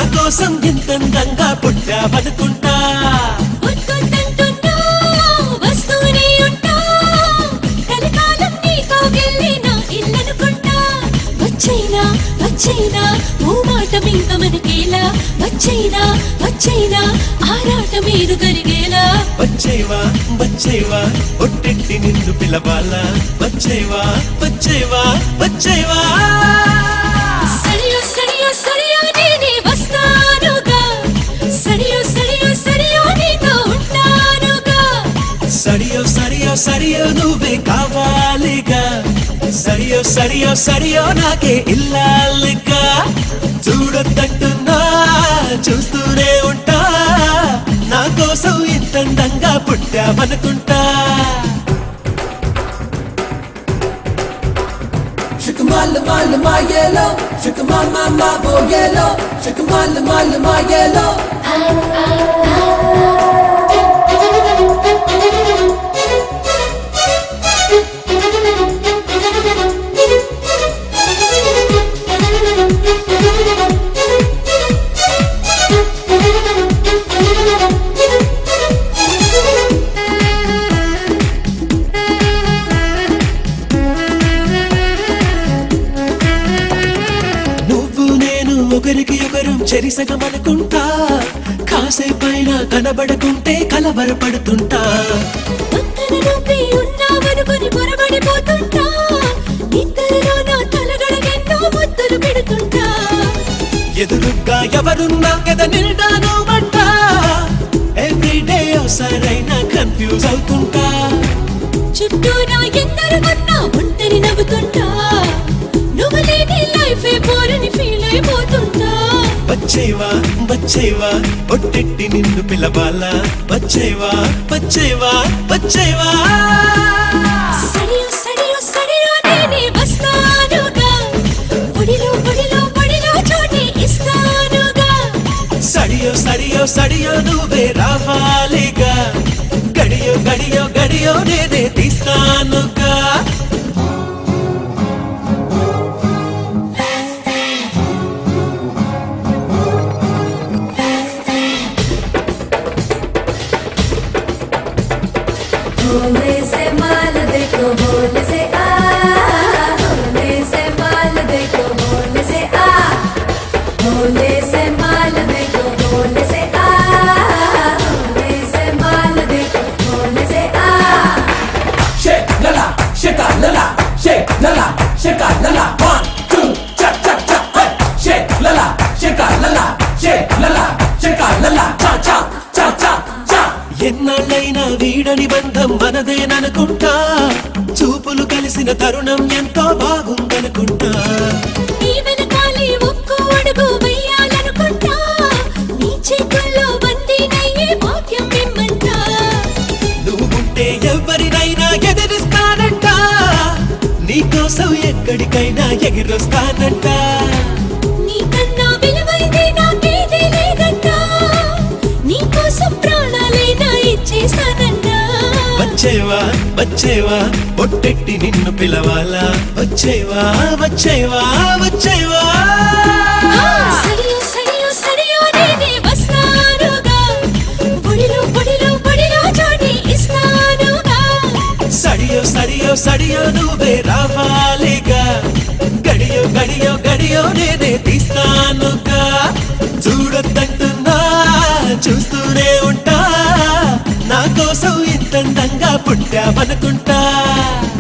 కోసం ఇంతందంగా పుట్టావనుకుంటా వద్దంటున్నా, వస్తూనే ఉంటా. కలకాలం నీతో వెళ్ళి నా ఇల్లనుకుంటా. వచ్చైనా వచ్చైనా ఓ మాట మీద మనకేలా వచ్చైనా వచ్చైనా ఆరాట మీరు కలిగేలా వచ్చేవా వచ్చేవా ఒట్టెట్టి నిన్ను పిలవాలా వచ్చేవా వచ్చేవా వచ్చేవా సరియో సరియో సరియో నేనే వస్తానుగా సరియో సరియో సరియో నీతో ఉంటానుగా సరియో సరియో సరియో నువ్వే కావాలిగా సరియో సరియో సరియో నాకే ఇల్లాలిగా చూడొద్దంటున్నా చూస్తూనే ఉంటా నా కోసం ఇంతందంగా పుట్టావనుకుంటా Shake 'em all, all, my yellow. Shake 'em all, my, my, oh yellow. Shake 'em all, all, my yellow. నువ్వు నేను ఒకరికి ఒకరు చెరిసగమనుకుంటా కాసేపైనా కనబడకుంటే కలవరపడుతుంటా పక్కన నువ్వే ఉన్నావనుకొని పొరబడిపోతుంటా ఇద్దరిలో నా తలగడగెన్నో ముద్దులు పెడుతుంటా ఎదురుగా ఎవరున్నా కదా నిండాను మంట ఎవ్రీడే సరైన కన్ఫ్యూజ్ అవుతుంటా చుట్టూ నా ఎందరు ఉన్నా ఒంటరి నవ్వుతుంటా నువ్వు లేని లైఫే బోరని ఫీల్ అయిపోతుంటా వచ్చేవా వచ్చేవా ఒట్టెట్టి నిన్ను పిలవాలా వచ్చేవా వచ్చేవా వచ్చేవా సరియో సరియో సరియో నేనే వస్తానుగా ఒడిలో ఒడిలో ఒడిలో చోటి ఇస్తానుగా సడియో సడియో సడియో నువ్వే రావాలిగా గడియో గడియో గడియో నేనే తీస్తానుగా होने से माल देखो होने से आ होने से माल देखो होने से आ होने से माल देखो होने से आ होने से माल देखो होने से आ Shake, la la, shake a la la, shake, la la, shake a la la. One, two, cha cha cha. Hey, shake, la la, shake a la la, shake, la la, shake a la la. Cha cha cha cha cha. ఎన్నాళ్ళైనా వీడని బంధం మనదేననుకుంటా చూపులు కలిసిన తరుణం ఎంతో బాగుందనుకుంటా నీ వెనకాలే ఒక్కో అడుగు వెయ్యాలనుకుంటా నీ చేతుల్లో బందీనయ్యే భాగ్యం మిమ్మంటా నువ్వు ఉంటే ఎవరినైనా ఎదిరిస్తానంట నీకోసం ఎక్కడికైనా ఎగిరొస్తానంట నీకన్నా విలువైంది నాకేదీ లేదంటా నీకోసం ప్రాణాలైనా ఇచ్చేస్తానంటా వచ్చేవా వచ్చేవా ఒట్టెట్టి నిన్ను పిలవాలా వచ్చేవా వచ్చేవా వచ్చేవా సరియో సరియో సరియో నేనే వస్తానుగా ఒడిలో ఒడిలో ఒడిలో చోటి ఇస్తానుగా సడియో సడియో సడియో నువ్వే రావాలిగా గడియో గడియో గడియో నేనే తీస్తానుగా చూడొద్దంటున్నా చూస్తూనే ఉంటా నా కోసం ఇంతందంగా పుట్టావనుకుంటా